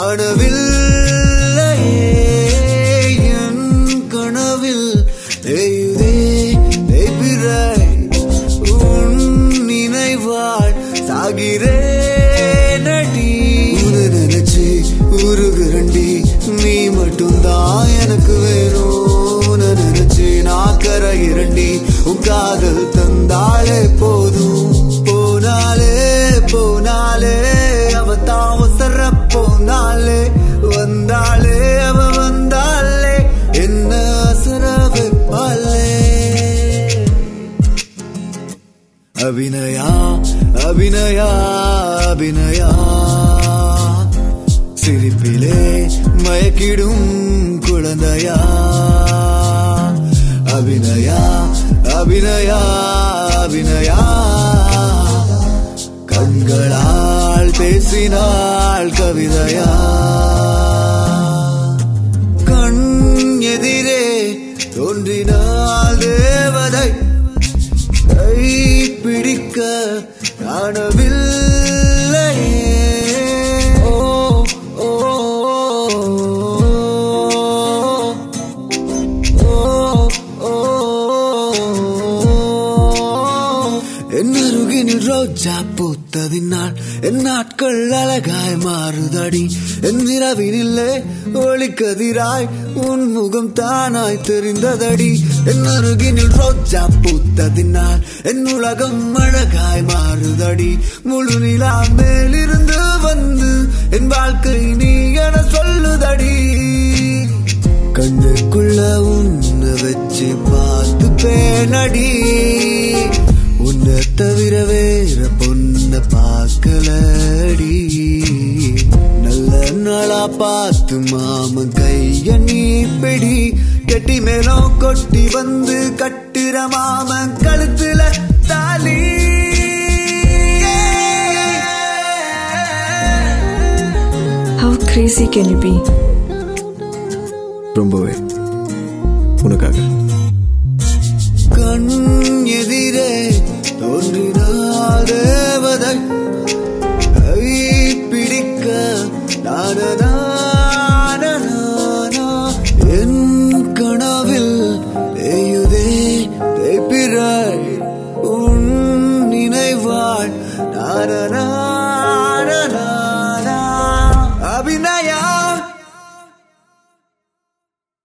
காணவில்லையே என் கனவில் தேயுதே தேய்பிறை உன் நினைவாள் சாகிறேன் அடி உன்னை நினைச்சு உருகுரண்டி நீ மட்டும்தான் எனக்கு வேணும் உன்னை நினைச்சு நான் கரையிரண்டி உன் காதல் தந்தாலே போதும் போனாலே போனாலே அவ தாவசர போனாலே வந்தாலே அவ வந்தாலே என்ன அசர வைப்பாளே அபிநயா அபிநயா அபிநயா சிரிப்பிலே மயக்கிடும் குழந்தையா அபிநயா அபிநயா அபிநயா கண்களால் பேசினாள் கவிதையா கண் எதிரே தோன்றினாள் தேவதை கை பிடிக்க காணவில்லை ஓ ஓ ஓ என் அருகினில் ரோஜா பூத்ததினால் என் நாட்கள் அழகாய் மாறுதடி என் நிறவினில்லே ஒளிக்கதிராய் உன் முகம் தானாய் தெரிந்ததடி என் அருகினில் ரோஜா பூத்ததினால் என் உலகம் அழகாய் மாறுதடி முழு நிலா மேலிருந்து வந்து என் வாழ்க்கை நீ என சொல்லுதடி கண்ணுக்குள்ள உன்னை வச்சு பார்த்து பேனடி உன்னை தவிர வேற பொண்ண பார்க்கலடி நல்ல நாளா பார்த்து மாமன் கைய நீ பிடி கெட்டி மேலும் கொட்டி வந்து கட்டுற மாமன் கழுத்துல தாலி How crazy can you be? ரொம்பவே உனக்காக கண் எதிரே தோன்றினாள் தேவதை கை பிடிக்க நானதா